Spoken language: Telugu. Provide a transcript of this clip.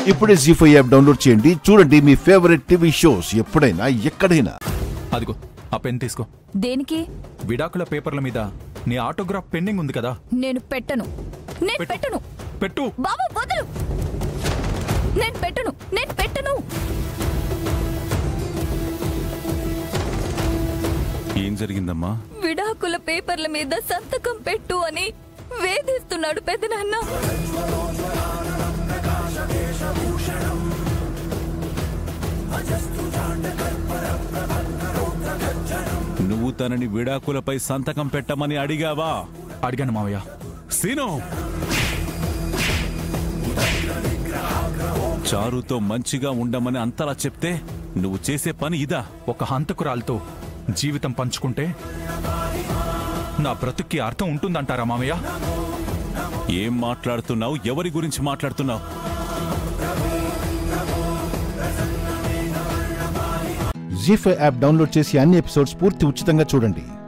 ఇప్పుడే జీ ఫైవ్ యాప్ డౌన్లోడ్ చేయండి చూడండి మీ ఫేవరెట్ టీవీ షోస్ ఎప్పుడైనా ఎక్కడైనా అదిగో ఆ పెన్ తీసుకో దేనికి విడాకుల పేపర్ల మీద నీ ఆటోగ్రాఫ్ పెండింగ్ ఉంది కదా నేను పెట్టను నేను పెట్టు. పెట్టను పెట్టు బాబు వదలు నేను పెట్టను నేను పెట్టను ఏం జరిగిందమ్మా విడాకుల పేపర్ల మీద సంతకం పెట్టు అని వేధిస్తున్నాడు పెదనాన్న నువ్వు తనని విడాకులపై సంతకం పెట్టమని అడిగావా అడిగాను మావయ్య సీను చారుతో మంచిగా ఉండమని అంతలా చెప్తే నువ్వు చేసే పని ఇదా ఒక హంతకురాలతో జీవితం పంచుకుంటే నా బ్రతుక్కి అర్థం ఉంటుందంటారా మావయ్య ఏం మాట్లాడుతున్నావు ఎవరి గురించి మాట్లాడుతున్నావు జీ ఫైవ్ యాప్ డౌన్లోడ్ చేసి అన్ని ఎపిసోడ్స్ పూర్తి ఉచితంగా చూడండి